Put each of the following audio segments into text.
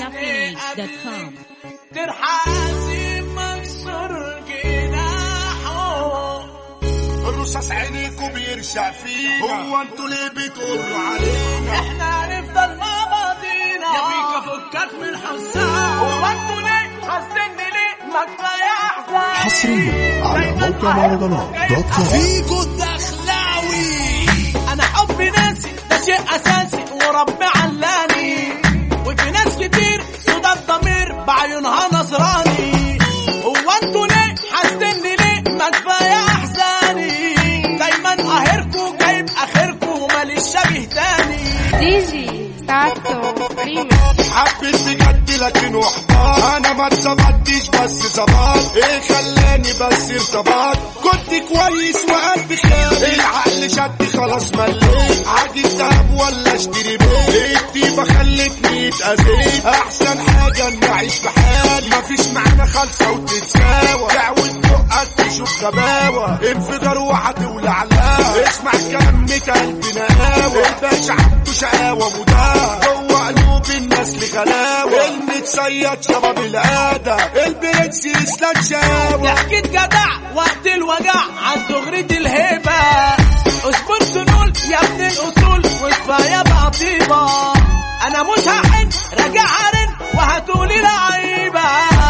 ninjaphoenix.com ترحاسي مكسر جناحه الرصاص عينيكوا بيرشع فينا هو انتوا ليه بتقروا علينا احنا هنفضل مع بعضينا يا بيكا فكك من الحسام هو انتوا ليه حاسدني ليه ما كفايه احزان حصريا على موقع مهرجانات دوت كوم فيكو الدخلاوي انا حبي ناسي ده شيء اساسي وربي علاني وفي ناس كتير سودا الضمير بعيونها نصراني هو انتوا ليه حاسدني ليه ما كفايه احزاني دايما قاهركوا جايب اخركوا وماليش شبه تاني ديجي ساسو ريميكس حبيت بجد لكن احباط انا ما اتظبطتش بس ظبط ايه خلاني بس ارتبط كنت كويس وقلبي خاب العقل شد خلاص مليت عادي دهب ولا اشتري بيت الطيبه خلتني اتأذيت احسن حاجه اني اعيش بحالي مفيش معانا خالصه وتتساوى دعوة بقك تشوف غباوة انفجار وهتولع لها اسمع كلام قلب نقاوة الباشا عنده شقاوة مداهة جوه قلوب الناس لغلاوة المتصيد شباب العادة البرنس يسلك شاوة ضحكة جدع وقت الوجع عن دغرية الهيبة اصبر تنول يا ابن الاصول وكفاية بقى طيبة انا مش هحن راجع هرن وهتقولي لعيبة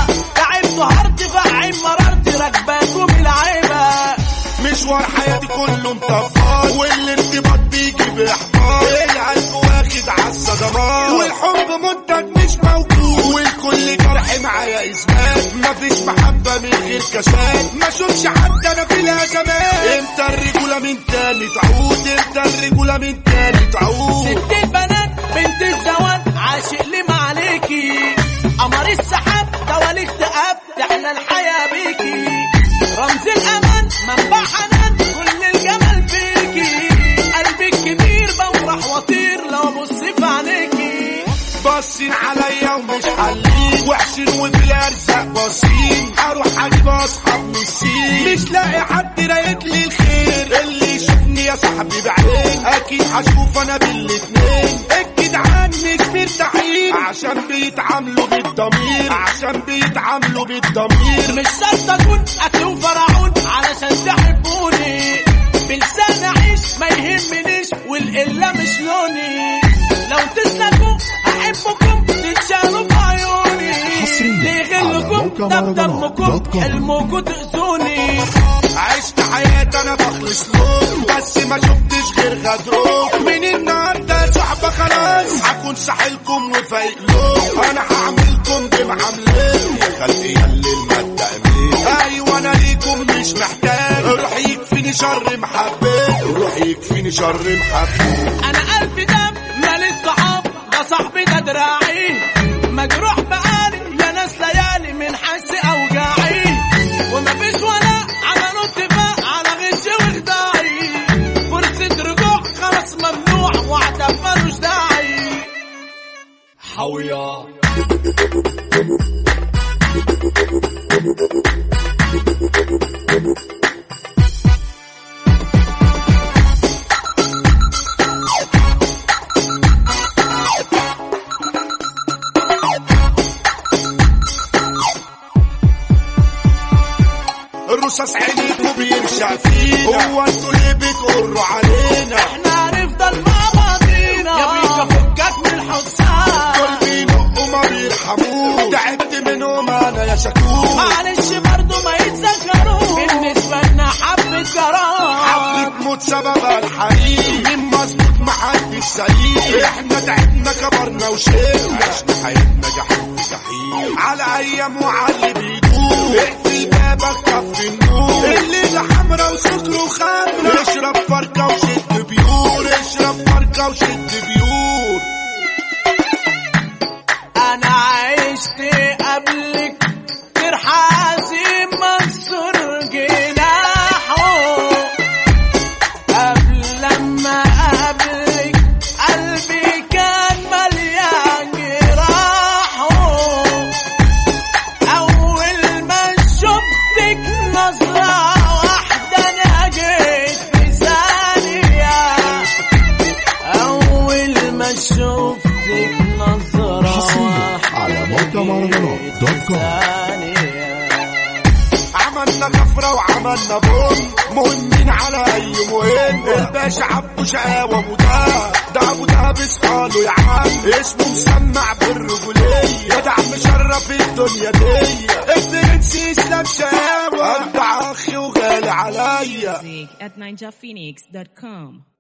تعبت هرت فعين مررت راكباكم العيبة مشوار حياتي كله مطبق والارتباط بيجي باحباط القلب واخد عالصدمات والحب منتج مش موجود والكل جرح معايا اثبات مفيش محبه من غير كشات ما اشوفش حد انا في الازمات امتى الرجوله من تاني تعود امتى الرجوله من تاني تعود ست البنات بنت الزوان عاشق لي ما عليكي قمر السحاب دوالي اكتئاب تحلى الحياة بيكي رمز الأمان منبع حنان كل الجمال فيكي قلبك كبير بفرح واطير لو ابص في عينيكي باصين عليا ومش حالين وحشين وبالارزاق باصين هروح اجيب اصحاب من السين مش لاقي حد رايد لي الخير اللي يشوفني يا صاحبي بعين اكيد هشوف انا بالاتنين الجدعان مش مرتاحين عشان بيتعاملوا بالضمير عشان بيتعاملوا بالضمير مش شرط اكون اكل وفرعون علشان تحبوني بلسان اعيش ما يهمنيش والقله مش لوني لو تسلكوا احبكم تتشالوا بعيوني حصرياً ليه على غلكم موقع ده مهرجانات بدمكم دوت كوم. حلمكم تأذوني عشت حياتي انا بخلص لهم بس ما شفتش غير غدروك من النهارده صحبة خلاص هكون ساحلكم وفايق لهم انا هعملكم بمعاملين يا خلقي يلي المادة امين ايوه انا ليكم مش محتاج روح يكفيني شر محبة روح يكفيني شر محبة انا قلبي دم مال الصحاب ده صاحبي ده دراعي مجروح بقالي يا ناس ليالي من حس اوجاعي ومفيش ولا عملوا اتفاق على غش وخداعي فرصة رجوع خلاص ممنوع وعتب ملوش داعي حويا الرصاص عينيكوا بيرشع فينا هو انتوا ليه بتقروا علينا احنا هنفضل مع بعضينا يا بيكا فكك من الحسام دول بينقوا ما بيرحموش تعبت منهم انا يا شكور معلش برضو ما يتذكروش بالنسبة لنا حبة جرام حفلة موت سببها الحريق مين مظبوط محدش سليم احنا تعبنا كبرنا وشيلنا عشنا حياتنا جحيم في جحيم على ايام وعلى اللي بيدوم اقفل بابك طفي النور الليلة حمرا وسكر وخمرة اشرب فركة وشد بيور اشرب فركة وشد بيور انا عشت قبلك ترحاسي مكسور جناحه قبل لما قبلك قلبي كان مليان جراحه موقع مهرجانات دوت كوم عملنا كفرة وعملنا بوم مهمين على اي مهم الباشا عبو شقاوة ابو دهب ده ابو دهب اصحاله يا عم اسمه مسمع بالرجولية جدع مشرف الدنيا دي البرنس اسلام شقاوة انت اخي وغالي عليا Music at ninjaphoenix.com.